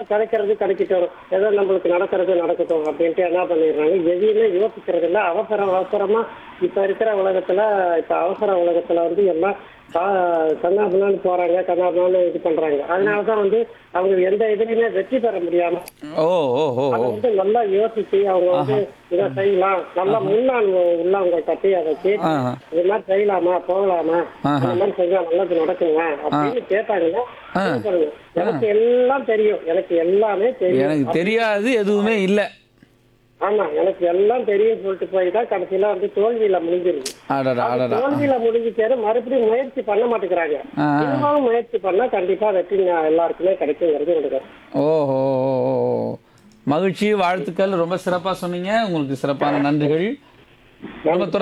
கிடைக்கிறது கிடைக்கட்டும் ஏதோ நம்மளுக்கு நடக்கிறது நடக்கட்டும் அப்படின்ட்டு என்ன பண்ணிடுறாங்க எதையுமே யோசிக்கிறது இல்ல அவசரம் அவசரமா இப்ப இருக்கிற உலகத்துல இப்ப அவசர உலகத்துல வந்து எல்லாம் கண்ணாபின்னு போறாங்க கண்ணாபின்னு இது பண்றாங்க அதனாலதான் வந்து அவங்க எந்த இதுலயுமே வெற்றி பெற முடியாம ஓ ஓ ஓ அதை ஓ வந்து நல்லா யோசிச்சு அவங்க வந்து இதை செய்யலாம் நல்லா முன்னாள் உள்ளவங்க பத்தி அதை கேட்டு ஆஹா. இது மாதிரி செய்யலாமா போகலாமா ஆஹா. இந்த மாதிரி செஞ்சா நல்லது நடக்குங்க அப்படின்னு கேட்டாங்கன்னா ஆ. என்ன பண்ணுங்க எனக்கு எல்லாம் தெரியும் எனக்கு எல்லாமே தெரியும் எனக்கு தெரியாது எதுவுமே இல்லை ஆமா எனக்கு எல்லாம் தெரியும் சொல்லிட்டு போய் தான் கடைசியில வந்து தோல்வியில முடிஞ்சிருக்கு அடடா அது அடடா தோல்வியில முடிஞ்சிட்டாரு மறுபடியும் முயற்சி பண்ண மாட்டேங்கிறாங்க ஆ. திரும்பவும் முயற்சி பண்ணா கண்டிப்பா வெற்றி ந- எல்லாருக்குமே கிடைக்குங்கிறது எனக்கு ஓஹோ மகிழ்ச்சி வாழ்த்துக்கள் ரொம்ப சிறப்பாக சொன்னீங்க உங்களுக்கு சிறப்பான நன்றிகள் நம்ம